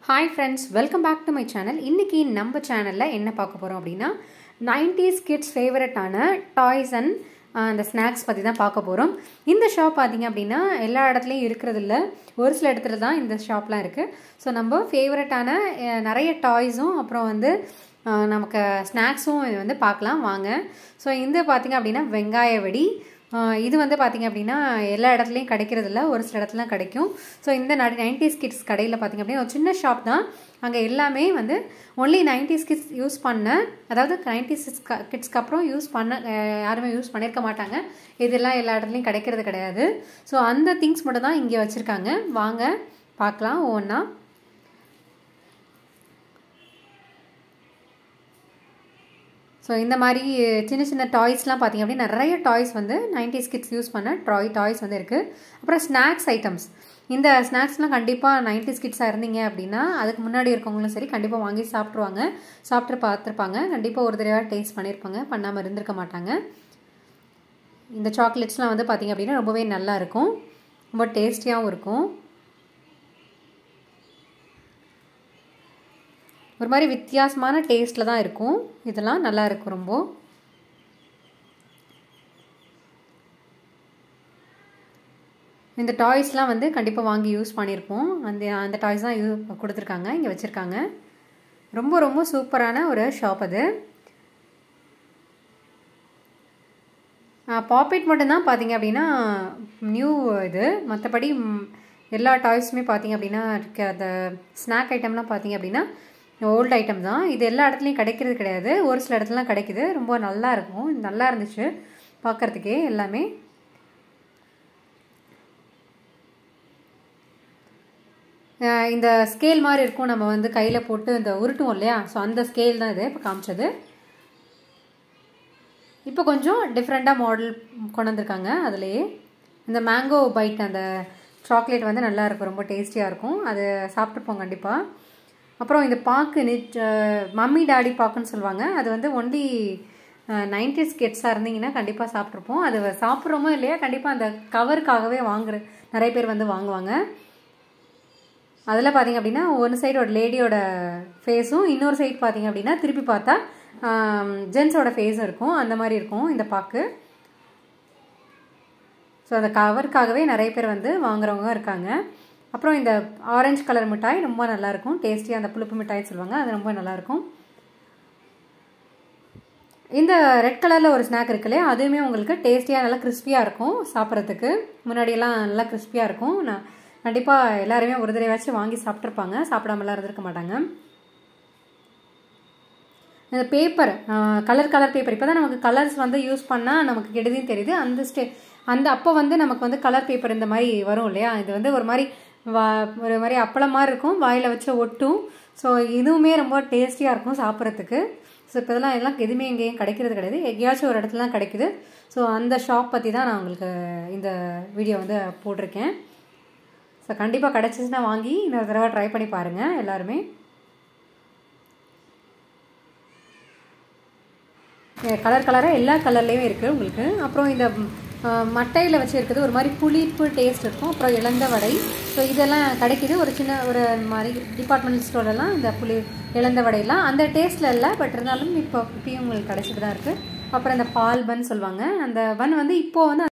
hi friends welcome back to my channel இன்றைக்கி நம்ம சேனலில் என்ன பார்க்க போகிறோம் அப்படின்னா நைன்டிஸ் கிட்ஸ் ஃபேவரட்டான டாய்ஸ் அண்ட் அந்த ஸ்நாக்ஸ் பற்றி தான் பார்க்க போகிறோம் இந்த ஷாப் பார்த்தீங்க அப்படின்னா எல்லா இடத்துலையும் இருக்கிறது இல்ல ஒரு சில இடத்துல தான் இந்த ஷாப்லாம் இருக்குது ஸோ நம்ம ஃபேவரட்டான நிறைய டாய்ஸும் அப்புறம் வந்து அஹ், நமக்கு ஸ்நாக்ஸும் வந்து பார்க்கலாம் வாங்க ஸோ இந்த பார்த்தீங்க அப்படின்னா வெங்காய வெடி ஆஹ் இது வந்து பார்த்தீங்க அப்படின்னா எல்லா இடத்துலையும் கிடைக்கிறது இல்ல ஒரு சில இடத்துல கிடைக்கும் ஸோ இந்த நைன்டிஸ் கிட்ஸ் கடையில் பார்த்தீங்க அப்படின்னா ஒரு சின்ன ஷாப் தான் அங்கே எல்லாமே வந்து ஒன்லி நைன்டிஸ் கிட்ஸ் யூஸ் பண்ண அதாவது நைன்டிஸ் கிட்ஸ்க்கு அப்புறம் யூஸ் பண்ண அஹ் யாருமே யூஸ் பண்ணியிருக்க மாட்டாங்க இதெல்லாம் எல்லா இடத்துலையும் கிடைக்கிறது கிடையாது ஸோ அந்த திங்ஸ் மட்டும் தான் இங்கே வச்சுருக்காங்க வாங்க பார்க்கலாம் ஒவ்வொன்றா ஸோ இந்த மாதிரி சின்ன சின்ன டாய்ஸ்லாம் பார்த்தீங்க அப்படின்னா நிறைய டாய்ஸ் வந்து நைன்டிஸ் கிட்ஸ் யூஸ் பண்ண டாய் டாய்ஸ் வந்து இருக்குது அப்புறம் ஸ்நாக்ஸ் ஐட்டம்ஸ் இந்த ஸ்நாக்ஸ்லாம் கண்டிப்பாக நைன்டிஸ் கிட்ஸாக இருந்தீங்க அப்படின்னா அதுக்கு முன்னாடி இருக்கவங்களும் சரி கண்டிப்பாக வாங்கி சாப்பிட்ருவாங்க சாப்பிட்டு பார்த்துருப்பாங்க கண்டிப்பாக ஒரு தடவை டேஸ்ட் பண்ணியிருப்பாங்க பண்ணாமல் இருந்திருக்க மாட்டாங்க இந்த சாக்லேட்ஸ்லாம் வந்து பார்த்தீங்க அப்படின்னா ரொம்பவே நல்லா இருக்கும் ரொம்ப டேஸ்டியாகவும் இருக்கும் ஒரு மாதிரி வித்தியாசமான டேஸ்ட்டில் தான் இருக்கும் இதெல்லாம் நல்லா இருக்கும் ரொம்ப இந்த டாய்ஸ்லாம் வந்து கண்டிப்பாக வாங்கி யூஸ் பண்ணியிருப்போம் அந்த அந்த டாய்ஸ் தான் யூ கொடுத்துருக்காங்க இங்கே வச்சுருக்காங்க ரொம்ப ரொம்ப சூப்பரான ஒரு ஷாப் அது பாப்பெட் மட்டும்தான் பார்த்தீங்க அப்படின்னா நியூ இது மற்றபடி ம், எல்லா டாய்ஸுமே பார்த்தீங்க அப்படின்னா இருக்க அந்த ஸ்நாக் ஐட்டம்லாம் பார்த்தீங்க அப்படின்னா ஓல்டு ஐட்டம் தான் இது எல்லா இடத்துலையும் கிடைக்கிறது கிடையாது ஒரு சில இடத்துலலாம் கிடைக்குது ரொம்ப நல்லா இருக்கும் நல்லா இருந்துச்சு பார்க்குறதுக்கே எல்லாமே அஹ் இந்த ஸ்கேல் மாதிரி இருக்கும் நம்ம வந்து கையில் போட்டு இந்த உருட்டுவோம் இல்லையா ஸோ அந்த ஸ்கேல் தான் இது இப்போ காமிச்சது இப்போ கொஞ்சம் டிஃப்ரெண்ட்டாக மாடல் கொண்டு வந்திருக்காங்க அதுலேயே இந்த மேங்கோ பைட் அந்த சாக்லேட் வந்து நல்லா இருக்கும் ரொம்ப டேஸ்டியாக இருக்கும் அது சாப்பிட்ருப்போம் கண்டிப்பாக அப்புறம் இந்த பாக்கு நிச் மம்மி டாடி பாக்குன்னு சொல்லுவாங்க அது வந்து ஒன்லி நைன்டிஸ் கிட்ஸாக இருந்தீங்கன்னா கண்டிப்பாக சாப்பிட்ருப்போம் அது சாப்பிட்றோமோ இல்லையா கண்டிப்பாக அந்த கவருக்காகவே வாங்குற நிறைய பேர் வந்து வாங்குவாங்க அதில் பார்த்தீங்க அப்படின்னா ஒரு சைடு ஒரு லேடியோட ஃபேஸும் இன்னொரு சைடு பார்த்தீங்க அப்படின்னா திருப்பி பார்த்தா ஜென்ஸோட ஃபேஸும் இருக்கும் அந்த மாதிரி இருக்கும் இந்த பாக்கு ஸோ அந்த கவருக்காகவே நிறைய பேர் வந்து வாங்குறவங்க இருக்காங்க அப்புறம் இந்த ஆரஞ்சு கலர் மிட்டாய் ரொம்ப நல்லாயிருக்கும் டேஸ்டியாக அந்த புளிப்பு மிட்டாய்னு சொல்லுவாங்க அது ரொம்ப நல்லாயிருக்கும் இந்த ரெட் கலரில் ஒரு ஸ்நாக் இருக்கு இல்லையா அதுவுமே உங்களுக்கு டேஸ்டியாக நல்லா கிறிஸ்பியாக இருக்கும் சாப்பிட்றதுக்கு முன்னாடியெல்லாம் நல்லா கிறிஸ்பியாக இருக்கும் நான் கண்டிப்பாக எல்லாருமே ஒரு தடவையாச்சும் வாங்கி சாப்பிட்ருப்பாங்க சாப்பிடாமலாம் இருந்திருக்க மாட்டாங்க இந்த பேப்பர் கலர் கலர் பேப்பர் இப்போ தான் நமக்கு கலர்ஸ் வந்து யூஸ் பண்ணால் நமக்கு கெடுதின்னு தெரியுது அந்த ஸ்டே அந்த அப்போ வந்து நமக்கு வந்து கலர் பேப்பர் இந்த மாதிரி வரும் இல்லையா இது வந்து ஒரு மாதிரி வா ஒரு மாதிரி அப்பளம் மாதிரி இருக்கும் வாயில் வச்சு ஒட்டும் ஸோ இதுவுமே ரொம்ப டேஸ்டியாக இருக்கும் சாப்பிட்றதுக்கு ஸோ இப்போ இதெல்லாம் இதெல்லாம் எதுவுமே எங்கேயும் கிடைக்கிறது கிடையாது எங்கேயாச்சும் ஒரு இடத்துல தான் கிடைக்குது ஸோ அந்த ஷாப் பற்றி தான் நான் உங்களுக்கு இந்த வீடியோ வந்து போட்டிருக்கேன் ஸோ கண்டிப்பாக கிடச்சிச்சுன்னா வாங்கி இன்னொரு தடவை ட்ரை பண்ணி பாருங்கள் எல்லாருமே கலர் கலராக எல்லா கலர்லேயும் இருக்குது உங்களுக்கு அப்புறம் இந்த மட்டையில் வச்சு இருக்குது ஒரு மாதிரி புளிப்பு டேஸ்ட் இருக்கும் அப்புறம் இளந்த வடை ஸோ இதெல்லாம் கிடைக்குது ஒரு சின்ன ஒரு மாதிரி டிபார்ட்மெண்டல் ஸ்டோர்லலாம் இந்த புளி இளந்த வடையெல்லாம் அந்த டேஸ்ட்டில் இல்லை பட் இருந்தாலும் இப்போ இப்பயும் உங்களுக்கு கிடச்சிட்டு தான் இருக்குது அப்புறம் இந்த பால் பன் சொல்லுவாங்க அந்த பன் வந்து இப்போது வந்து